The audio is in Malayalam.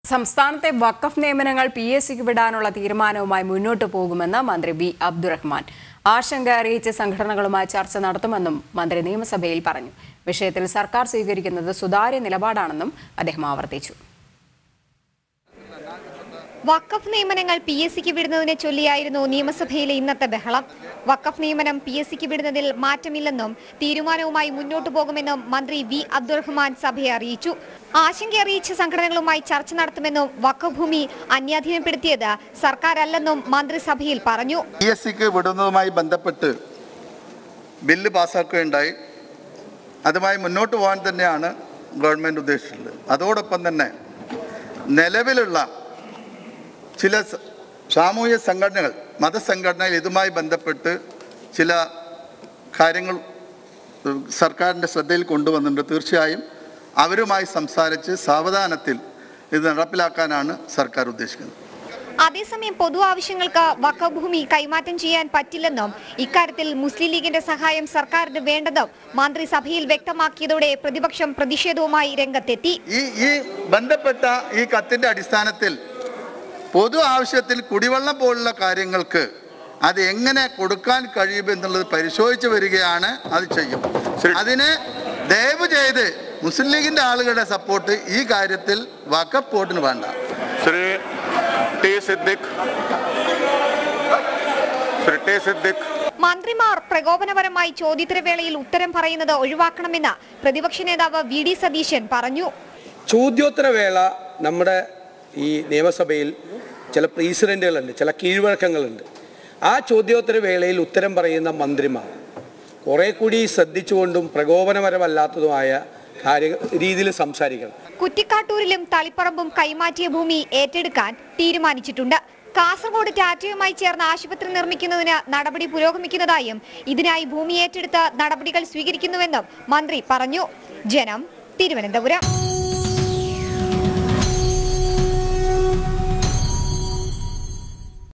സംസ്ഥാനത്തെ വഖഫ് നിയമനങ്ങൾ പി എസ് സിക്ക് വിടാനുള്ള തീരുമാനവുമായി മുന്നോട്ടു പോകുമെന്ന് മന്ത്രി വി അബ്ദുറഹ്മാൻ ആശങ്ക അറിയിച്ച സംഘടനകളുമായി ചർച്ച നടത്തുമെന്നും മന്ത്രി നിയമസഭയിൽ പറഞ്ഞു വിഷയത്തിൽ സർക്കാർ സ്വീകരിക്കുന്നത് സുതാര്യ നിലപാടാണെന്നും അദ്ദേഹം ആവർത്തിച്ചു വഖഫ് നിയമനങ്ങൾ പി എസ് സിക്ക് വിടുന്നതിനെ ചൊല്ലിയായിരുന്നു നിയമസഭയിലെ ഇന്നത്തെ ബഹളം വഖഫ് നിയമനം പി എസ് സിക്ക് വിടുന്നതിൽ മാറ്റമില്ലെന്നും തീരുമാനവുമായി മുന്നോട്ടു പോകുമെന്നും മന്ത്രി വി അബ്ദുറഹ്മാൻ സഭയെ അറിയിച്ചു ആശങ്ക അറിയിച്ച സംഘടനകളുമായി ചർച്ച നടത്തുമെന്നും വഖഫ് ഭൂമി അന്യാധീനപ്പെടുത്തിയത് സർക്കാരല്ലെന്നും മന്ത്രിസഭയിൽ പറഞ്ഞു പി എസ് സിക്ക് വിടുന്നതുമായി ബന്ധപ്പെട്ട് ബില്ല് പാസ്സാക്കുകയുണ്ടായി അതുമായി മുന്നോട്ട് പോകാൻ തന്നെയാണ് ഗവൺമെൻറ് ഉദ്ദേശിച്ചിട്ടുള്ളത് അതോടൊപ്പം തന്നെ നിലവിലുള്ള ചില സ- സാമൂഹ്യ സംഘടനകൾ മതസംഘടനകൾ ഇതുമായി ബന്ധപ്പെട്ട് ചില കാര്യങ്ങൾ ഏഹ്, സർക്കാരിൻ്റെ ശ്രദ്ധയിൽ കൊണ്ടുവന്നിട്ടുണ്ട് തീർച്ചയായും അവരുമായി സംസാരിച്ച് സാവധാനത്തിൽ ഇത് നടപ്പിലാക്കാനാണ് സർക്കാർ ഉദ്ദേശിക്കുന്നത് അതേസമയം പൊതു ആവശ്യങ്ങൾക്ക് വഖഫ് ഭൂമി കൈമാറ്റം ചെയ്യാൻ പറ്റില്ലെന്നും ഇക്കാര്യത്തിൽ മുസ്ലിം ലീഗിന്റെ സഹായം സർക്കാരിന് വേണ്ടെന്നും മന്ത്രി സഭയിൽ വ്യക്തമാക്കിയതോടെ പ്രതിപക്ഷം പ്രതിഷേധവുമായി രംഗത്തെത്തി ഈ ഈ ബന്ധപ്പെട്ട ഈ കത്തിന്റെ അടിസ്ഥാനത്തിൽ പൊതു ആവശ്യത്തിൽ കുടിവെള്ളം പോലുള്ള കാര്യങ്ങൾക്ക് അത് എങ്ങനെ കൊടുക്കാൻ കഴിയും എന്നുള്ളത് പരിശോധിച്ച് വരികയാണ് അത് ചെയ്യും അതിന് ദയവ് ചെയ്ത് മുസ്ലിം ലീഗിന്റെ ആളുകളുടെ സപ്പോർട്ട് ഈ കാര്യത്തിൽ വഖഫ് ബോർഡിന് വേണ്ട श्री टी सिद्दीक श्री टी सिद्दीक മന്ത്രിമാർ പ്രകോപനപരമായി ചോദ്യോത്തരവേളയിൽ ഉത്തരം പറയുന്നത് ഒഴിവാക്കണമെന്ന് പ്രതിപക്ഷ നേതാവ് വി ഡി സതീശൻ പറഞ്ഞു ചോദ്യോത്തരവേള നമ്മുടെ ഈ നിയമസഭയിൽ ചില പ്രസിഡന്റുകളുണ്ട് ചില കീഴ്വഴക്കങ്ങളുണ്ട് ആ ചോദ്യോത്തര വേളയിൽ ഉത്തരം പറയുന്ന മന്ത്രിമാർ കുറെ കൂടി ശ്രദ്ധിച്ചുകൊണ്ടും പ്രകോപനപരമല്ലാത്തതുമായ കാര്യ രീതിയിൽ സംസാരിക്കണം കുറ്റിക്കാട്ടൂരിലും തളിപ്പറമ്പും കൈമാറ്റിയ ഭൂമി ഏറ്റെടുക്കാൻ തീരുമാനിച്ചിട്ടുണ്ട് കാസർഗോഡ് ടാറ്റയുമായി ചേർന്ന് ആശുപത്രി നിർമ്മിക്കുന്നതിന് നടപടി പുരോഗമിക്കുന്നതായും ഇതിനായി ഭൂമി ഏറ്റെടുത്ത് നടപടികൾ സ്വീകരിക്കുന്നുവെന്നും മന്ത്രി പറഞ്ഞു ജനം തിരുവനന്തപുരം